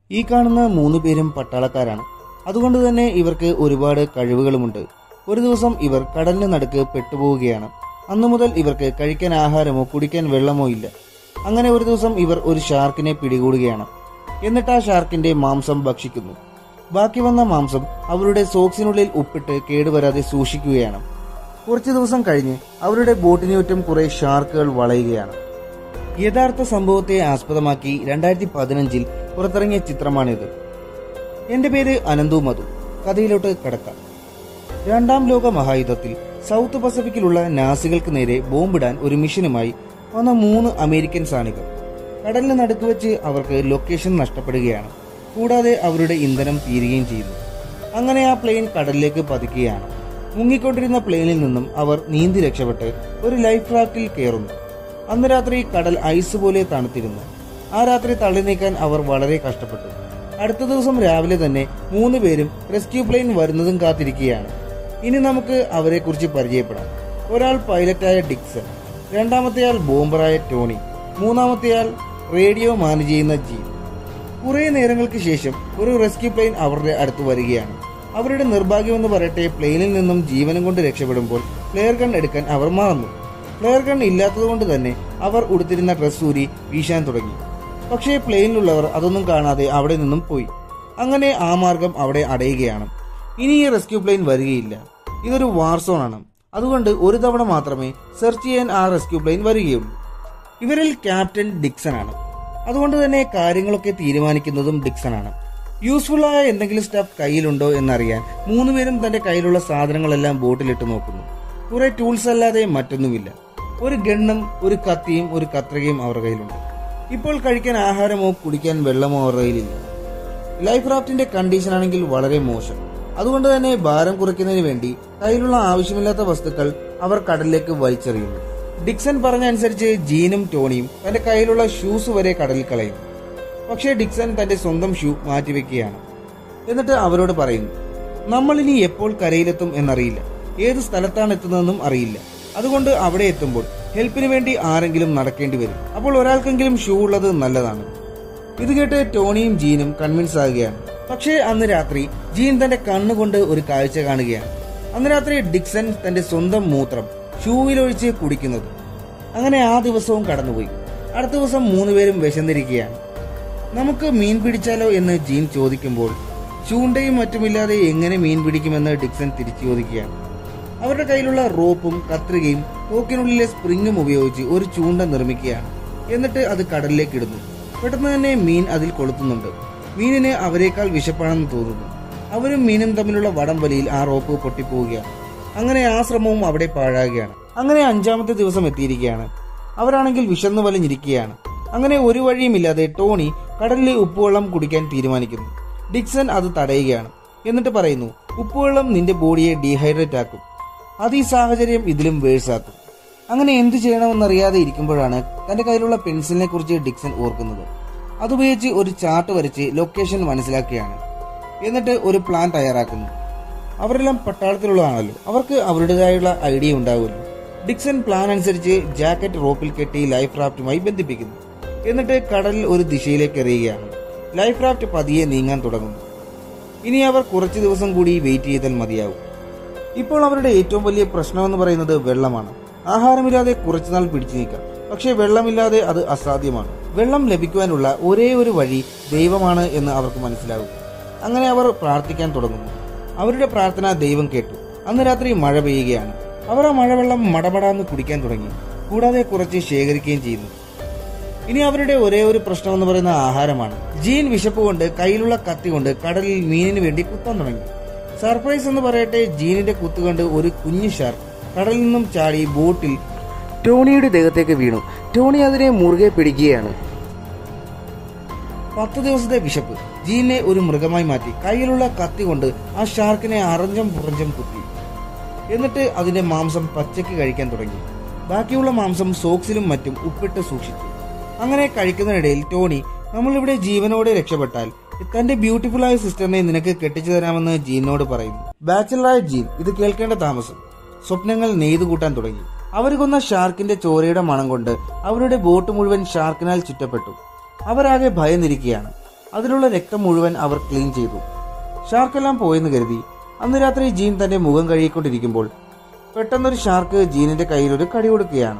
ഈ കാണുന്ന മൂന്ന് പേരും പട്ടാളക്കാരാണ് അതുകൊണ്ട് തന്നെ ഇവർക്ക് ഒരുപാട് കഴിവുകളുമുണ്ട് ഒരു ദിവസം ഇവർ കടലിന് നടുക്ക് പെട്ടുപോവുകയാണ് അന്നു മുതൽ ഇവർക്ക് കഴിക്കാൻ ആഹാരമോ കുടിക്കാൻ വെള്ളമോ ഇല്ല അങ്ങനെ ഒരു ദിവസം ഇവർ ഒരു ഷാർക്കിനെ പിടികൂടുകയാണ് എന്നിട്ട് ആ ഷാർക്കിന്റെ മാംസം ഭക്ഷിക്കുന്നു ബാക്കി വന്ന മാംസം അവരുടെ സോക്സിനുള്ളിൽ ഉപ്പിട്ട് കേടുവരാതെ സൂക്ഷിക്കുകയാണ് കുറച്ചു ദിവസം കഴിഞ്ഞ് അവരുടെ ബോട്ടിന് ചുറ്റും കുറെ ഷാർക്കുകൾ വളയുകയാണ് യഥാർത്ഥ സംഭവത്തെ ആസ്പദമാക്കി രണ്ടായിരത്തി പതിനഞ്ചിൽ പുറത്തിറങ്ങിയ ചിത്രമാണിത് എന്റെ പേര് അനന്തു മധു കഥയിലോട്ട് കടക്കാം രണ്ടാം ലോക മഹായുദ്ധത്തിൽ സൗത്ത് പസഫിക്കിലുള്ള നാസികൾക്ക് നേരെ ബോംബിടാൻ ഒരു മിഷനുമായി വന്ന മൂന്ന് അമേരിക്കൻസ് ആണിവർ കടലിന് നടുക്ക് വെച്ച് അവർക്ക് ലൊക്കേഷൻ നഷ്ടപ്പെടുകയാണ് കൂടാതെ അവരുടെ ഇന്ധനം തീരുകയും ചെയ്യുന്നു അങ്ങനെ ആ പ്ലെയിൻ കടലിലേക്ക് പതിക്കുകയാണ് മുങ്ങിക്കൊണ്ടിരുന്ന പ്ലെയിനിൽ നിന്നും അവർ നീന്തി രക്ഷപ്പെട്ട് ഒരു ലൈഫ് റാഫ്റ്റിൽ കയറുന്നു അന്ന് രാത്രി കടൽ ഐസ് പോലെ തണുത്തിരുന്നു ആ രാത്രി തള്ളി നീക്കാൻ അവർ വളരെ കഷ്ടപ്പെട്ടു അടുത്ത ദിവസം രാവിലെ തന്നെ മൂന്ന് പേരും റെസ്ക്യൂ പ്ലെയിൻ വരുന്നതും കാത്തിരിക്കുകയാണ് ഇനി നമുക്ക് അവരെ കുറിച്ച് പരിചയപ്പെടാം ഒരാൾ പൈലറ്റായ ഡിക്സൺ രണ്ടാമത്തെയാൾ ബോംബറായ ടോണി മൂന്നാമത്തെയാൾ റേഡിയോ മാനേജ് ചെയ്യുന്ന ജി കുറെ നേരങ്ങൾക്ക് ശേഷം ഒരു റെസ്ക്യൂ പ്ലെയിൻ അവരുടെ അടുത്ത് വരികയാണ് അവരുടെ നിർഭാഗ്യമെന്ന് പറയട്ടെ പ്ലെയിനിൽ നിന്നും ജീവനം കൊണ്ട് രക്ഷപ്പെടുമ്പോൾ ഫ്ലെയർ ഗൺ എടുക്കാൻ അവർ മറന്നു ഫ്ലെയർ ഗൺ ഇല്ലാത്തതുകൊണ്ട് തന്നെ അവർ ഉടുത്തിരുന്ന ഡ്രസ് ഊരി വീശാൻ തുടങ്ങി പക്ഷേ പ്ലെയിനിലുള്ളവർ അതൊന്നും കാണാതെ അവിടെ നിന്നും പോയി അങ്ങനെ ആ മാർഗം അവിടെ അടയുകയാണ് ഇനി ഈ റെസ്ക്യൂ പ്ലെയിൻ വരികയില്ല ഇതൊരു വാർ സോൺ ആണ് അതുകൊണ്ട് ഒരു തവണ മാത്രമേ സെർച്ച് ചെയ്യാൻ ആ റെസ്ക്യൂ പ്ലെയിൻ വരികയുള്ളൂ ഇവരിൽ ക്യാപ്റ്റൻ ഡിക്സൺ ആണ് അതുകൊണ്ട് തന്നെ കാര്യങ്ങളൊക്കെ തീരുമാനിക്കുന്നതും ഡിക്സൺ ആണ് യൂസ്ഫുൾ ആയ എന്തെങ്കിലും സ്റ്റഫ് കയ്യിലുണ്ടോ എന്നറിയാൻ മൂന്നുപേരും തന്റെ കയ്യിലുള്ള സാധനങ്ങളെല്ലാം ബോട്ടിലിട്ട് നോക്കുന്നു കുറെ ടൂൾസ് അല്ലാതെ മറ്റൊന്നുമില്ല ഒരു ഗണ്ണും ഒരു കത്തിയും ഒരു കത്രികയും അവരുടെ കയ്യിലുണ്ട് ഇപ്പോൾ കഴിക്കാൻ ആഹാരമോ കുടിക്കാൻ വെള്ളമോ അവരുടെ കയ്യിലില്ല ലൈഫ് റാഫ്റ്റിന്റെ കണ്ടീഷൻ ആണെങ്കിൽ വളരെ മോശം അതുകൊണ്ട് തന്നെ ഭാരം കുറയ്ക്കുന്നതിന് വേണ്ടി കയ്യിലുള്ള ആവശ്യമില്ലാത്ത വസ്തുക്കൾ അവർ കടലിലേക്ക് വലിച്ചെറിയുന്നു ഡിക്സൺ പറഞ്ഞ അനുസരിച്ച് ജീനും ടോണിയും തന്റെ കയ്യിലുള്ള ഷൂസ് വരെ കടലിൽ കളയുന്നു പക്ഷേ ഡിക്സൺ തന്റെ സ്വന്തം ഷൂ മാറ്റിവെക്കുകയാണ് എന്നിട്ട് അവരോട് പറയുന്നു നമ്മൾ ഇനി എപ്പോൾ കരയിലെത്തും എന്നറിയില്ല ഏത് സ്ഥലത്താണ് എത്തുന്നതെന്നും അറിയില്ല അതുകൊണ്ട് അവിടെ എത്തുമ്പോൾ ഹെൽപ്പിന് വേണ്ടി ആരെങ്കിലും നടക്കേണ്ടി വരും അപ്പോൾ ഒരാൾക്കെങ്കിലും ഷൂ ഉള്ളത് നല്ലതാണ് ഇത് കേട്ട് ടോണിയും ജീനും കൺവിൻസ് ആകുകയാണ് പക്ഷേ അന്ന് രാത്രി ജീൻ തന്റെ കണ്ണുകൊണ്ട് ഒരു കാഴ്ച കാണുകയാണ് അന്ന് രാത്രി ഡിക്സൺ തന്റെ സ്വന്തം മൂത്രം ഷൂവിലൊഴിച്ച് കുടിക്കുന്നത് അങ്ങനെ ആ ദിവസവും കടന്നുപോയി അടുത്ത ദിവസം മൂന്നുപേരും വിശന്നിരിക്കുകയാണ് നമുക്ക് മീൻ പിടിച്ചാലോ എന്ന് ജീൻ ചോദിക്കുമ്പോൾ ചൂണ്ടയും മറ്റുമില്ലാതെ എങ്ങനെ മീൻ പിടിക്കുമെന്ന് ഡിക്സൺ തിരിച്ചു ചോദിക്കുകയാണ് അവരുടെ കയ്യിലുള്ള റോപ്പും കത്രികയും തോക്കിനുള്ളിലെ സ്പ്രിങ്ങും ഉപയോഗിച്ച് ഒരു ചൂണ്ട നിർമ്മിക്കുകയാണ് എന്നിട്ട് അത് കടലിലേക്ക് ഇടുന്നു പെട്ടെന്ന് തന്നെ മീൻ അതിൽ കൊളുത്തുന്നുണ്ട് മീനിന് അവരെക്കാൾ വിശപ്പാണെന്ന് തോന്നുന്നു അവരും മീനും തമ്മിലുള്ള വടം വലിയിൽ ആ റോപ്പ് പൊട്ടിപ്പോവുകയാണ് അങ്ങനെ ആ ശ്രമവും അവിടെ പാഴാകുകയാണ് അങ്ങനെ അഞ്ചാമത്തെ ദിവസം എത്തിയിരിക്കുകയാണ് അവരാണെങ്കിൽ വിശന്നു വലിഞ്ഞിരിക്കുകയാണ് അങ്ങനെ ഒരു വഴിയുമില്ലാതെ ടോണി കടലിലെ ഉപ്പുവെള്ളം കുടിക്കാൻ തീരുമാനിക്കുന്നു ഡിക്സൺ അത് തടയുകയാണ് എന്നിട്ട് പറയുന്നു ഉപ്പുവെള്ളം നിന്റെ ബോഡിയെ ഡീഹൈഡ്രേറ്റ് ആക്കും അത് ഈ സാഹചര്യം ഇതിലും വേഴ്സാക്കും അങ്ങനെ എന്തു ചെയ്യണമെന്നറിയാതെ ഇരിക്കുമ്പോഴാണ് തന്റെ കയ്യിലുള്ള പെൻസിലിനെ കുറിച്ച് ഡിക്സൺ ഓർക്കുന്നത് അതുപയോഗിച്ച് ഒരു ചാർട്ട് വരച്ച് ലൊക്കേഷൻ മനസ്സിലാക്കുകയാണ് എന്നിട്ട് ഒരു പ്ലാൻ തയ്യാറാക്കുന്നു അവരെല്ലാം പട്ടാളത്തിലുള്ളതാണല്ലോ അവർക്ക് അവരുടേതായുള്ള ഐഡിയ ഉണ്ടാവുമല്ലോ ഡിക്സൺ പ്ലാൻ അനുസരിച്ച് ജാക്കറ്റ് റോപ്പിൽ കെട്ടി ലൈഫ് റാഫ്റ്റുമായി ബന്ധിപ്പിക്കുന്നു എന്നിട്ട് കടലിൽ ഒരു ദിശയിലേക്ക് എറിയുകയാണ് ലൈഫ് റാഫ്റ്റ് പതിയെ നീങ്ങാൻ തുടങ്ങുന്നു ഇനി അവർ കുറച്ചു ദിവസം കൂടി വെയിറ്റ് ചെയ്താൽ മതിയാവും ഇപ്പോൾ അവരുടെ ഏറ്റവും വലിയ പ്രശ്നമെന്ന് പറയുന്നത് വെള്ളമാണ് ആഹാരമില്ലാതെ കുറച്ചുനാൾ പിടിച്ചു നീക്കാം പക്ഷേ വെള്ളമില്ലാതെ അത് അസാധ്യമാണ് വെള്ളം ലഭിക്കുവാനുള്ള ഒരേ ഒരു വഴി ദൈവമാണ് എന്ന് അവർക്ക് മനസ്സിലാകും അങ്ങനെ അവർ പ്രാർത്ഥിക്കാൻ തുടങ്ങുന്നു അവരുടെ പ്രാർത്ഥന ദൈവം കേട്ടു അന്ന് രാത്രി മഴ പെയ്യുകയാണ് അവർ ആ മഴവെള്ളം മടമടാന്ന് കുടിക്കാൻ തുടങ്ങി കൂടാതെ കുറച്ച് ശേഖരിക്കുകയും ചെയ്യുന്നു ഇനി അവരുടെ ഒരേ ഒരു പ്രശ്നം എന്ന് പറയുന്ന ആഹാരമാണ് ജീൻ വിശപ്പ് കൊണ്ട് കയ്യിലുള്ള കത്തി കൊണ്ട് കടലിൽ മീനിന് വേണ്ടി കുത്താൻ തുടങ്ങി സർപ്രൈസ് എന്ന് പറയട്ടെ ജീനിന്റെ കുത്തുകൊണ്ട് ഒരു കുഞ്ഞു ഷാർക്ക് കടലിൽ നിന്നും ചാടി ബോട്ടിൽ ടോണിയുടെ ദേഹത്തേക്ക് വീണു ടോണി അതിനെ മുറുകെ പിടിക്കുകയാണ് പത്ത് ദിവസത്തെ വിശപ്പ് ജീനെ ഒരു മൃഗമായി മാറ്റി കയ്യിലുള്ള കത്തി കൊണ്ട് ആ ഷാർക്കിനെ അറഞ്ചം പുറഞ്ചം കുത്തി എന്നിട്ട് അതിന്റെ മാംസം പച്ചയ്ക്ക് കഴിക്കാൻ തുടങ്ങി ബാക്കിയുള്ള മാംസം സോക്സിലും മറ്റും ഉപ്പിട്ട് സൂക്ഷിച്ചു അങ്ങനെ കഴിക്കുന്നതിനിടയിൽ ടോണി നമ്മളിവിടെ ജീവനോടെ രക്ഷപ്പെട്ടാൽ തന്റെ ബ്യൂട്ടിഫുൾ ആയ സിസ്റ്ററിനെ നിനക്ക് കെട്ടിച്ചു തരാമെന്ന് ജീനോട് പറയുന്നു ബാച്ചിലറായ ജീൻ ഇത് കേൾക്കേണ്ട താമസം സ്വപ്നങ്ങൾ നെയ്തു കൂട്ടാൻ തുടങ്ങി അവർ കൊന്ന ഷാർക്കിന്റെ ചോരയുടെ മണം കൊണ്ട് അവരുടെ ബോട്ട് മുഴുവൻ ഷാർക്കിനാൽ ചുറ്റപ്പെട്ടു അവരാകെ ഭയന്നിരിക്കുകയാണ് അതിലുള്ള രക്തം മുഴുവൻ അവർ ക്ലീൻ ചെയ്തു ഷാർക്കെല്ലാം പോയെന്ന് കരുതി അന്ന് രാത്രി ജീൻ തന്റെ മുഖം കഴുകിക്കൊണ്ടിരിക്കുമ്പോൾ പെട്ടെന്നൊരു ഷാർക്ക് ജീനിന്റെ കയ്യിൽ ഒരു കടി കൊടുക്കുകയാണ്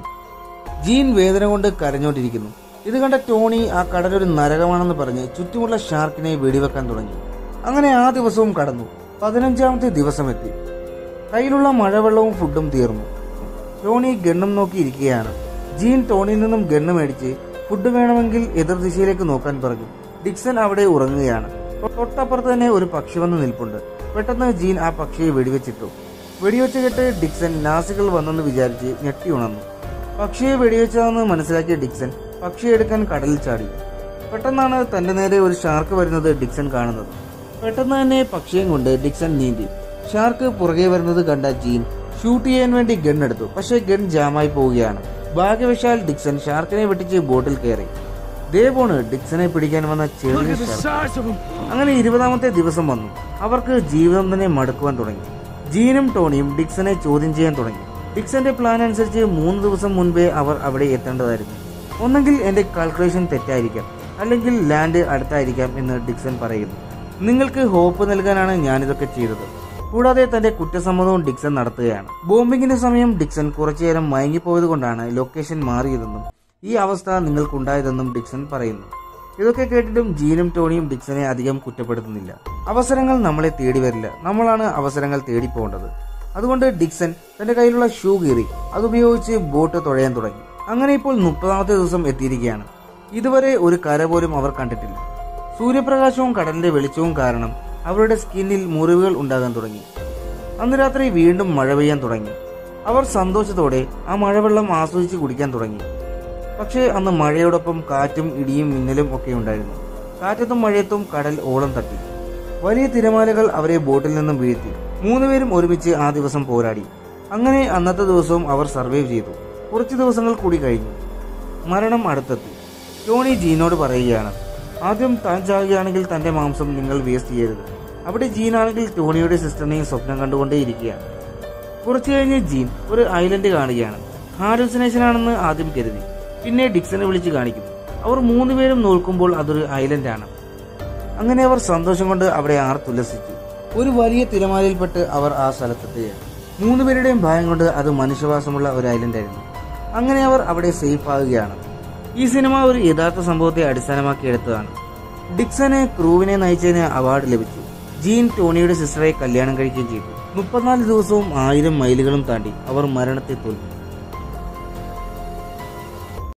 ജീൻ വേദന കൊണ്ട് കരഞ്ഞോണ്ടിരിക്കുന്നു ഇത് കണ്ട ടോണി ആ കടലൊരു നരകമാണെന്ന് പറഞ്ഞ് ചുറ്റുമുള്ള ഷാർക്കിനെ വെടിവെക്കാൻ തുടങ്ങി അങ്ങനെ ആ ദിവസവും കടന്നു പതിനഞ്ചാമത്തെ ദിവസം എത്തി കയ്യിലുള്ള മഴവെള്ളവും ഫുഡും തീർന്നു ടോണി ഗണ്ണും നോക്കി ഇരിക്കുകയാണ് ജീൻ ടോണിയിൽ നിന്നും ഗണ്ണ് മേടിച്ച് ഫുഡ് വേണമെങ്കിൽ എതിർ ദിശയിലേക്ക് നോക്കാൻ പറഞ്ഞു ഡിക്സൺ അവിടെ ഉറങ്ങുകയാണ് തൊട്ടപ്പുറത്ത് തന്നെ ഒരു പക്ഷി വന്ന് നിൽപ്പുണ്ട് പെട്ടെന്ന് ജീൻ ആ പക്ഷിയെ വെടിവെച്ചിട്ടു വെടിവെച്ച് കെട്ട് ഡിക്സൺ നാസികൾ വന്നെന്ന് വിചാരിച്ച് ഞെട്ടി ഉണർന്നു പക്ഷിയെ വെടിവെച്ചതെന്ന് മനസ്സിലാക്കിയ ഡിക്സൺ പക്ഷിയെ എടുക്കാൻ കടലിൽ ചാടി പെട്ടെന്നാണ് തന്റെ നേരെ ഒരു ഷാർക്ക് വരുന്നത് ഡിക്സൺ കാണുന്നത് പെട്ടെന്ന് തന്നെ പക്ഷിയും കൊണ്ട് ഡിക്സൺ നീന്തി ഷാർക്ക് പുറകെ വരുന്നത് കണ്ട ജീൻ ഷൂട്ട് ചെയ്യാൻ വേണ്ടി ഗൺ എടുത്തു പക്ഷേ ഗൺ ജാമായി പോവുകയാണ് ഭാഗ്യവശാൽ ഡിക്സൺ ഷാർക്കിനെ വെട്ടിച്ച് ബോട്ടിൽ കയറി ദേവോണ് ഡിക്സനെ പിടിക്കാൻ വന്ന ചെറിയ ഷാർക്ക് അങ്ങനെ ഇരുപതാമത്തെ ദിവസം വന്നു അവർക്ക് ജീവിതം തന്നെ മടുക്കുവാൻ തുടങ്ങി ജീനും ടോണിയും ഡിക്സനെ ചോദ്യം ചെയ്യാൻ തുടങ്ങി ഡിക്സന്റെ പ്ലാൻ അനുസരിച്ച് മൂന്ന് ദിവസം മുൻപേ അവർ അവിടെ എത്തേണ്ടതായിരുന്നു ഒന്നെങ്കിൽ എന്റെ കാൽക്കുലേഷൻ തെറ്റായിരിക്കാം അല്ലെങ്കിൽ ലാൻഡ് അടുത്തായിരിക്കാം എന്ന് ഡിക്സൺ പറയുന്നു നിങ്ങൾക്ക് ഹോപ്പ് നൽകാനാണ് ഞാനിതൊക്കെ ചെയ്തത് കൂടാതെ തന്റെ കുറ്റസമ്മതവും ഡിക്സൺ നടത്തുകയാണ് ബോംബിങ്ങിന്റെ സമയം ഡിക്സൺ കുറച്ചുനേരം മയങ്ങിപ്പോയത് കൊണ്ടാണ് ലൊക്കേഷൻ മാറിയതെന്നും ഈ അവസ്ഥ നിങ്ങൾക്കുണ്ടായതെന്നും ഡിക്സൺ പറയുന്നു ഇതൊക്കെ കേട്ടിട്ടും ജീനും ടോണിയും ഡിക്സനെ അധികം കുറ്റപ്പെടുത്തുന്നില്ല അവസരങ്ങൾ നമ്മളെ തേടി വരില്ല നമ്മളാണ് അവസരങ്ങൾ തേടി പോകേണ്ടത് അതുകൊണ്ട് ഡിക്സൺ തന്റെ കയ്യിലുള്ള ഷൂ കീറി അതുപയോഗിച്ച് ബോട്ട് തുഴയാൻ തുടങ്ങി അങ്ങനെ ഇപ്പോൾ മുപ്പതാമത്തെ ദിവസം എത്തിയിരിക്കുകയാണ് ഇതുവരെ ഒരു കര പോലും അവർ കണ്ടിട്ടില്ല സൂര്യപ്രകാശവും കടലിന്റെ വെളിച്ചവും കാരണം അവരുടെ സ്കിന്നിൽ മുറിവുകൾ ഉണ്ടാകാൻ തുടങ്ങി അന്ന് രാത്രി വീണ്ടും മഴ പെയ്യാൻ തുടങ്ങി അവർ സന്തോഷത്തോടെ ആ മഴവെള്ളം ആസ്വദിച്ച് കുടിക്കാൻ തുടങ്ങി പക്ഷേ അന്ന് മഴയോടൊപ്പം കാറ്റും ഇടിയും മിന്നലും ഒക്കെ ഉണ്ടായിരുന്നു കാറ്റത്തും മഴയത്തും കടൽ ഓളം തട്ടി വലിയ തിരമാലകൾ അവരെ ബോട്ടിൽ നിന്നും വീഴ്ത്തി മൂന്നുപേരും ഒരുമിച്ച് ആ ദിവസം പോരാടി അങ്ങനെ അന്നത്തെ ദിവസവും അവർ സർവൈവ് ചെയ്തു കുറച്ച് ദിവസങ്ങൾ കൂടി കഴിഞ്ഞു മരണം അടുത്തെത്തി ടോണി ജീനോട് പറയുകയാണ് ആദ്യം താൻ ചാകുകയാണെങ്കിൽ തന്റെ മാംസം നിങ്ങൾ വേസ്റ്റ് ചെയ്യരുത് അവിടെ ജീനാണെങ്കിൽ ടോണിയുടെ സിസ്റ്ററിനെയും സ്വപ്നം കണ്ടുകൊണ്ടേയിരിക്കുകയാണ് കുറച്ചു കഴിഞ്ഞ് ജീൻ ഒരു ഐലൻഡ് കാണുകയാണ് ഹാലുസിനേഷൻ ആണെന്ന് ആദ്യം കരുതി പിന്നെ ഡിക്സനെ വിളിച്ച് കാണിക്കുന്നു അവർ മൂന്നുപേരും നോക്കുമ്പോൾ അതൊരു ഐലൻഡ് ആണ് അങ്ങനെ അവർ സന്തോഷം കൊണ്ട് അവിടെ ആർത്തുല്ലസിച്ചു ഒരു വലിയ തിരമാലയിൽപ്പെട്ട് അവർ ആ സ്ഥലത്തെത്തുകയാണ് മൂന്നുപേരുടെയും ഭയം കൊണ്ട് അത് മനുഷ്യവാസമുള്ള ഒരു ഐലൻഡ് ആയിരുന്നു അങ്ങനെ അവർ അവിടെ സേഫ് ആകുകയാണ് ഈ സിനിമ ഒരു യഥാർത്ഥ സംഭവത്തെ അടിസ്ഥാനമാക്കി എടുത്തതാണ് ഡിക്സന് ക്രൂവിനെ നയിച്ചതിന് അവാർഡ് ലഭിച്ചു ജീൻ ടോണിയുടെ സിസ്റ്ററെ കല്യാണം കഴിക്കുകയും ചെയ്തു മുപ്പത്തിനാല് ദിവസവും ആയിരം മൈലുകളും താണ്ടി അവർ മരണത്തെ തോൽവി